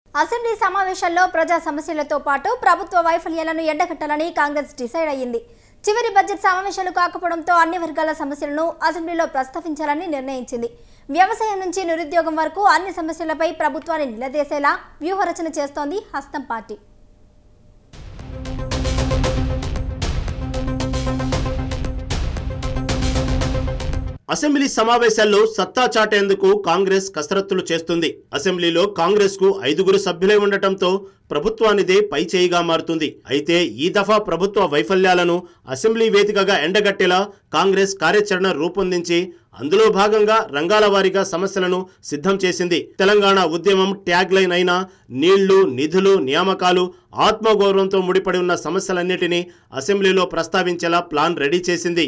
assembly సమావేశాల్లో ప్రజా సమస్యలతో పాటు ప్రభుత్వ వైఫల్యాలను ఎండగట్టాలని కాంగ్రెస్ డిసైడ్ అయ్యింది చివరి బడ్జెట్ సమావేశాలు కాకపోవడంతో అన్ని వర్గాల సమస్యలను అసెంబ్లీలో ప్రస్తావించాలని నిర్ణయించింది వ్యవసాయం నుంచి నిరుద్యోగం వరకు అన్ని సమస్యలపై ప్రభుత్వాన్ని నిలదీసేలా వ్యూహరచన చేస్తోంది హస్తం పార్టీ అసెంబ్లీ సమావేశాల్లో సత్తా చాటేందుకు కాంగ్రెస్ కసరత్తులు చేస్తుంది అసెంబ్లీలో కాంగ్రెస్ కు ఐదుగురు సభ్యులై ఉండటంతో ప్రభుత్వానిదే పై చేయిగా మారుతుంది అయితే ఈ దఫా ప్రభుత్వ వైఫల్యాలను అసెంబ్లీ వేదికగా ఎండగట్టేలా కాంగ్రెస్ కార్యాచరణ రూపొందించి అందులో భాగంగా రంగాల వారీగా సమస్యలను సిద్ధం చేసింది తెలంగాణ ఉద్యమం ట్యాగ్ లైన్ అయిన నీళ్లు నిధులు నియామకాలు ఆత్మగౌరవంతో ముడిపడి ఉన్న సమస్యలన్నిటినీ అసెంబ్లీలో ప్రస్తావించేలా ప్లాన్ రెడీ చేసింది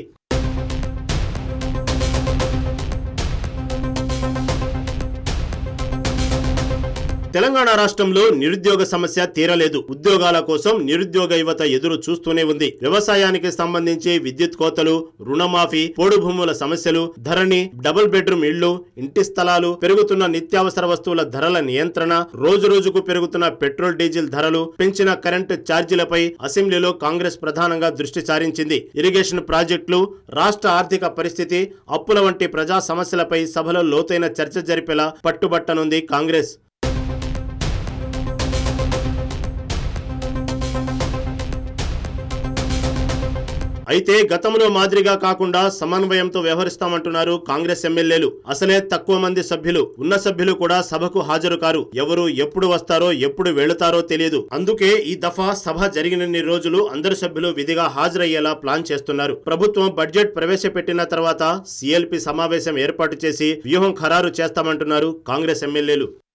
తెలంగాణ రాష్ట్రంలో నిరుద్యోగ సమస్య తీరలేదు ఉద్యోగాల కోసం నిరుద్యోగ యువత ఎదురు చూస్తూనే ఉంది వ్యవసాయానికి సంబంధించి విద్యుత్ కోతలు రుణమాఫీ పోడు భూముల సమస్యలు ధరణి డబుల్ బెడ్రూమ్ ఇళ్లు ఇంటి స్థలాలు పెరుగుతున్న నిత్యావసర వస్తువుల ధరల నియంత్రణ రోజు రోజుకు పెరుగుతున్న పెట్రోల్ డీజిల్ ధరలు పెంచిన కరెంటు ఛార్జీలపై అసెంబ్లీలో కాంగ్రెస్ ప్రధానంగా దృష్టి సారించింది ఇరిగేషన్ ప్రాజెక్టులు రాష్ట్ర ఆర్థిక పరిస్థితి అప్పుల వంటి ప్రజా సమస్యలపై సభలో లోతైన చర్చ జరిపేలా పట్టుబట్టనుంది కాంగ్రెస్ అయితే గతంలో మాదిరిగా కాకుండా సమన్వయంతో వ్యవహరిస్తామంటున్నారు కాంగ్రెస్ ఎమ్మెల్యేలు అసలే తక్కువ మంది సభ్యులు ఉన్న సభ్యులు కూడా సభకు హాజరు కారు ఎవరు ఎప్పుడు వస్తారో ఎప్పుడు వెళుతారో తెలియదు అందుకే ఈ దఫా సభ జరిగినన్ని రోజులు అందరు సభ్యులు విధిగా హాజరయ్యేలా ప్లాన్ చేస్తున్నారు ప్రభుత్వం బడ్జెట్ ప్రవేశపెట్టిన తర్వాత సిఎల్పి సమావేశం ఏర్పాటు చేసి వ్యూహం ఖరారు చేస్తామంటున్నారు కాంగ్రెస్ ఎమ్మెల్యేలు